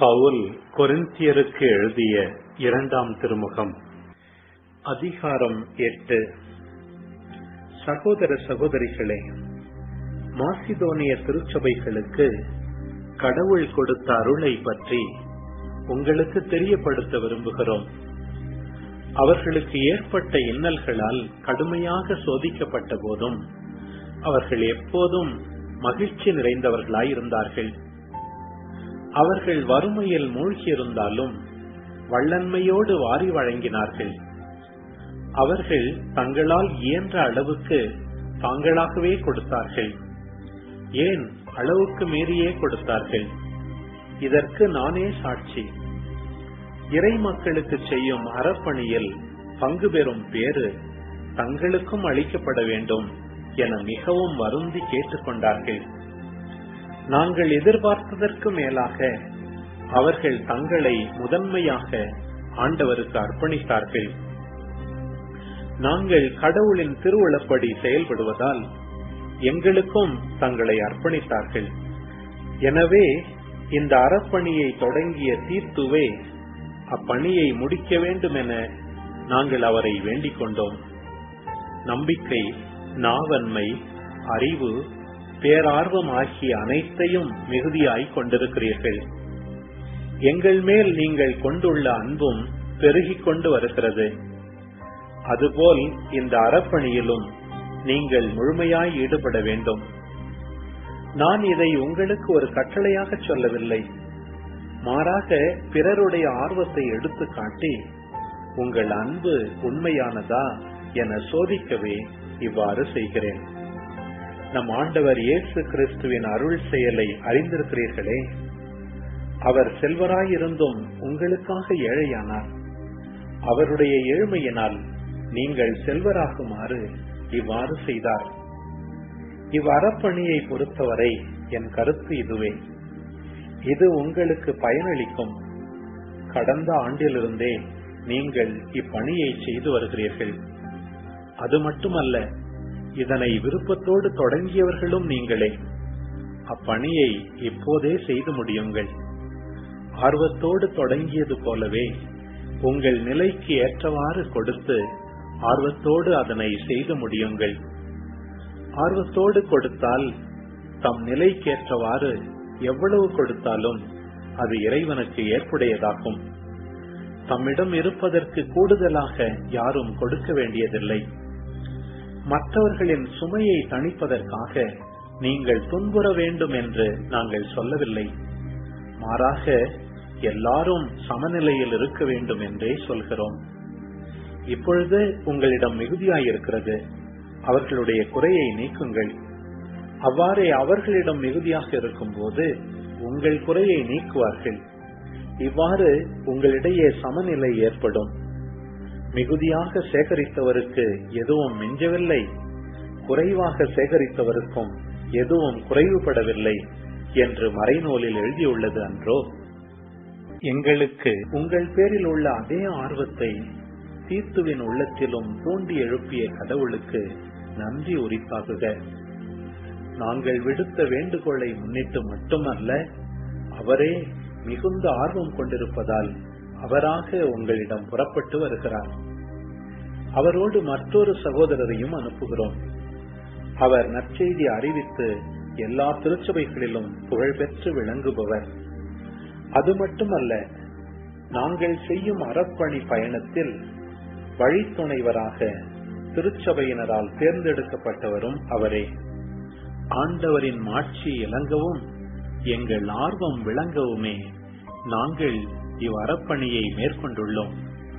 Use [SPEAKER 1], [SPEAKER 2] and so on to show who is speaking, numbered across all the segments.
[SPEAKER 1] பவுல் கொரிந்தியருக்கு எழுதிய இரண்டாம் திருமுகம் அதிகாரம் எட்டு சகோதர சகோதரிகளே மாசிதோனிய திருச்சபைகளுக்கு கடவுள் கொடுத்த அருளை பற்றி உங்களுக்கு தெரியப்படுத்த விரும்புகிறோம் அவர்களுக்கு ஏற்பட்ட இன்னல்களால் கடுமையாக சோதிக்கப்பட்ட போதும் அவர்கள் எப்போதும் மகிழ்ச்சி நிறைந்தவர்களாய் இருந்தார்கள் அவர்கள் வறுமையில் மூழ்கியிருந்தாலும் வள்ளன்மையோடு வாரி வழங்கினார்கள் அவர்கள் தங்களால் இயன்ற அளவுக்கு தாங்களாகவே கொடுத்தார்கள் ஏன் அளவுக்கு மீறியே கொடுத்தார்கள் இதற்கு நானே சாட்சி இறை மக்களுக்கு செய்யும் அறப்பணியில் பங்கு பெறும் பேறு தங்களுக்கும் அளிக்கப்பட வேண்டும் என மிகவும் வருந்தி கேட்டுக்கொண்டார்கள் நாங்கள் எதிர்பார்த்ததற்கு மேலாக அவர்கள் தங்களை முதன்மையாக ஆண்டவருக்கு அர்ப்பணித்தார்கள் நாங்கள் கடவுளின் திருவுளப்படி செயல்படுவதால் எங்களுக்கும் தங்களை அர்ப்பணித்தார்கள் எனவே இந்த அறப்பணியை தொடங்கிய தீர்த்துவே அப்பணியை முடிக்க வேண்டும் என நாங்கள் அவரை வேண்டிக் கொண்டோம் நம்பிக்கை நாவன்மை அறிவு பேரார்வம் ஆகிய அனைத்தையும் மிகுதியாய் கொண்டிருக்கிறீர்கள் எங்கள் மேல் நீங்கள் கொண்டுள்ள அன்பும் பெருகிக் கொண்டு வருகிறது அதுபோல் இந்த அறப்பணியிலும் நீங்கள் முழுமையாய் ஈடுபட வேண்டும் நான் இதை உங்களுக்கு ஒரு கட்டளையாக சொல்லவில்லை மாறாக பிறருடைய ஆர்வத்தை எடுத்து காட்டி உங்கள் அன்பு உண்மையானதா என சோதிக்கவே இவ்வாறு செய்கிறேன் நம் ஆண்டவர் இயேசு கிறிஸ்துவின் அருள் செயலை அறிந்திருக்கிறீர்களே அவர் செல்வராயிருந்தும் உங்களுக்காக ஏழையானார் அவருடைய ஏழ்மையினால் நீங்கள் செல்வராகுமாறு இவ்வாறு செய்தார் இவ்வறப்பணியை பொறுத்தவரை என் கருத்து இதுவே இது உங்களுக்கு பயனளிக்கும் கடந்த ஆண்டிலிருந்தே நீங்கள் இப்பணியை செய்து வருகிறீர்கள் அது மட்டுமல்ல இதனை விருப்பத்தோடு தொடங்கியவர்களும் நீங்களே அப்பணியை இப்போதே செய்து முடியுங்கள் ஆர்வத்தோடு தொடங்கியது போலவே உங்கள் நிலைக்கு ஏற்றவாறு கொடுத்து ஆர்வத்தோடு அதனை செய்து முடியுங்கள் ஆர்வத்தோடு கொடுத்தால் தம் நிலைக்கேற்றவாறு எவ்வளவு கொடுத்தாலும் அது இறைவனுக்கு ஏற்புடையதாகும் தம்மிடம் இருப்பதற்கு கூடுதலாக யாரும் கொடுக்க வேண்டியதில்லை மற்றவர்களின் சுமையை தணிப்பதற்காக நீங்கள் துன்புற வேண்டும் என்று நாங்கள் சொல்லவில்லை மாறாக எல்லாரும் சமநிலையில் இருக்க வேண்டும் என்றே சொல்கிறோம் இப்பொழுது உங்களிடம் மிகுதியாயிருக்கிறது அவர்களுடைய குறையை நீக்குங்கள் அவ்வாறே அவர்களிடம் மிகுதியாக இருக்கும் போது உங்கள் குறையை நீக்குவார்கள் இவ்வாறு உங்களிடையே சமநிலை ஏற்படும் மிகுதியாக சேகரித்தவருக்கு எதுவும் மிஞ்சவில்லை குறைவாக சேகரித்தவருக்கும் எதுவும் குறைவுபடவில்லை என்று மறைநூலில் எழுதியுள்ளது அன்றோ எங்களுக்கு உங்கள் பேரில் உள்ள அதே ஆர்வத்தை தீர்த்துவின் உள்ளத்திலும் தூண்டி எழுப்பிய கடவுளுக்கு நன்றி உரித்தாகுக நாங்கள் விடுத்த வேண்டுகோளை முன்னிட்டு மட்டுமல்ல அவரே மிகுந்த ஆர்வம் கொண்டிருப்பதால் அவராக உங்களிடம் புறப்பட்டு வருகிறார் அவரோடு மற்றொரு சகோதரரையும் அனுப்புகிறோம் அவர் நற்செய்தி அறிவித்து எல்லா திருச்சபைகளிலும் புகழ்பெற்று விளங்குபவர் அது மட்டுமல்ல நாங்கள் செய்யும் அறப்பணி பயணத்தில் வழித்துணைவராக திருச்சபையினரால் தேர்ந்தெடுக்கப்பட்டவரும் அவரே ஆண்டவரின் மாட்சி இளங்கவும் எங்கள் ஆர்வம் விளங்கவுமே நாங்கள் இவ்வறப்பணியை மேற்கொண்டுள்ளோம்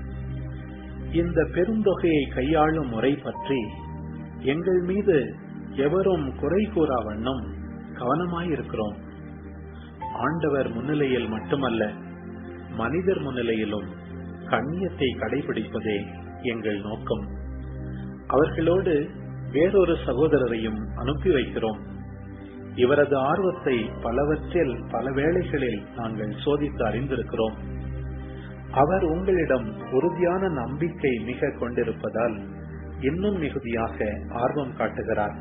[SPEAKER 1] இந்த பெருந்தொகையை கையாளும் முறை பற்றி எங்கள் மீது எவரும் குறை கூறா வண்ணம் கவனமாயிருக்கிறோம் ஆண்டவர் முன்னிலையில் மட்டுமல்ல மனிதர் முன்னிலையிலும் கண்ணியத்தை கடைபிடிப்பதே எங்கள் நோக்கம் அவர்களோடு வேறொரு சகோதரரையும் அனுப்பி வைக்கிறோம் இவரது ஆர்வத்தை பலவற்றில் பல வேளைகளில் நாங்கள் சோதித்து அறிந்திருக்கிறோம் அவர் உங்களிடம் உறுதியான நம்பிக்கை மிக கொண்டிருப்பதால் இன்னும் மிகுதியாக ஆர்வம் காட்டுகிறார்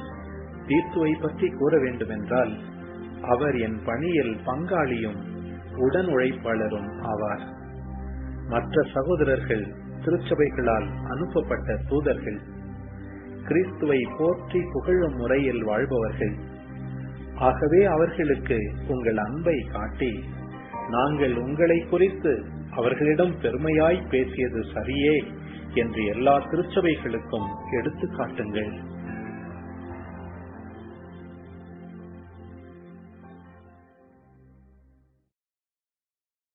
[SPEAKER 1] தீர்த்துவை பற்றி கூற வேண்டுமென்றால் அவர் என் பணியில் பங்காளியும் உடன் உழைப்பாளரும் ஆவார் மற்ற சகோதரர்கள் திருச்சபைகளால் அனுப்பப்பட்ட தூதர்கள் கிறிஸ்துவை போற்றி புகழும் முறையில் வாழ்பவர்கள் ஆகவே அவர்களுக்கு உங்கள் அன்பை காட்டி நாங்கள் உங்களை குறித்து அவர்களிடம் பெருமையாய் பேசியது சரியே என்று எல்லா திருச்சபைகளுக்கும் எடுத்துக் காட்டுங்கள்